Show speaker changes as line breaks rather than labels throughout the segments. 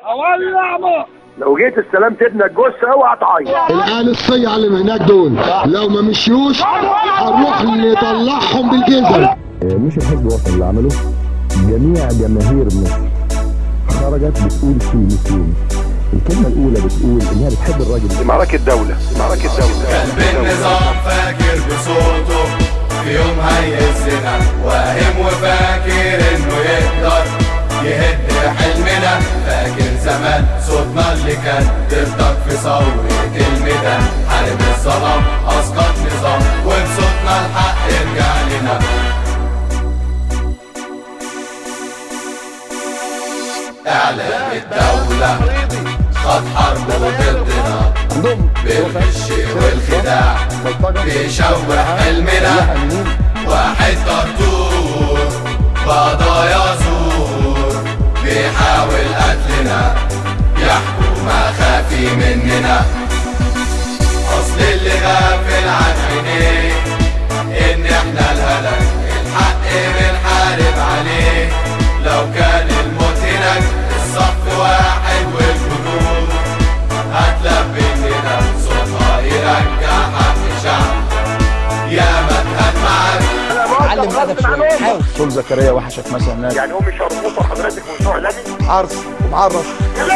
اولع مصر
لو جيت استلمت ابنك جثه اوعى تعيط
العيال الصيع اللي من هناك دول لو ما مشيوش هنروح نطلعهم بالجزم
مش الحزب الوطني اللي عمله جميع جماهير مصر خرجت بتقول كلمتين الكلمة الأولى بتقول إنها بتحب الراجل
دي معركه دوله دي معركه دوله
قلب النظام فاكر بصوته في يوم هيهزنا واهم وفاكر انه يقدر يهد حلمنا فاكر زمان صوتنا اللي كان ضدك في ثورة الميدان حارب الظلام اسقط نظام وبصوتنا الحق يرجع لنا اعلام الدولة خد حرب ضدنا بالغش والخداع بيشوه حلمنا واحد دكتور بقضايا زور بيحاول قتلنا يحكم خافي مننا اصل اللي غافل عن عينيه ان احنا الهلك الحق بنحارب عليه لو كان الموت هناك الصف واحد والجنود هتلب مننا صوتها يرجع حق شعب يا ما اتهد معاك
علم الادب شويه حاول
صول زكريا وحشك مثلا
يعني هم مش هيربطوا حضرتك من نوع لبن
عرس ومعرف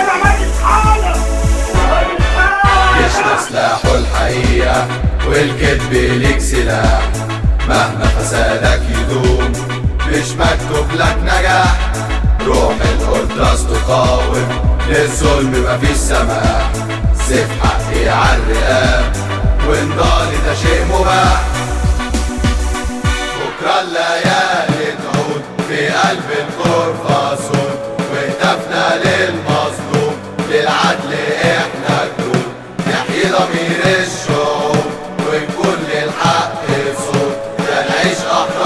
جيشنا سلاحه الحقيقة والكذب ليك سلاح مهما فسادك يدوم مش مكتوب لك نجاح روح القدرس تقاوم للظلم مفيش سماح سيف حقي عالرقاب ونضالي ده شيء مباح بكرة الليالي تعود في قلب الغرفة صوت وهتفنا للمظلوم للعدل احنا جنود نحيي ضمير الشعوب ونكون للحق صوت ده نعيش أحرار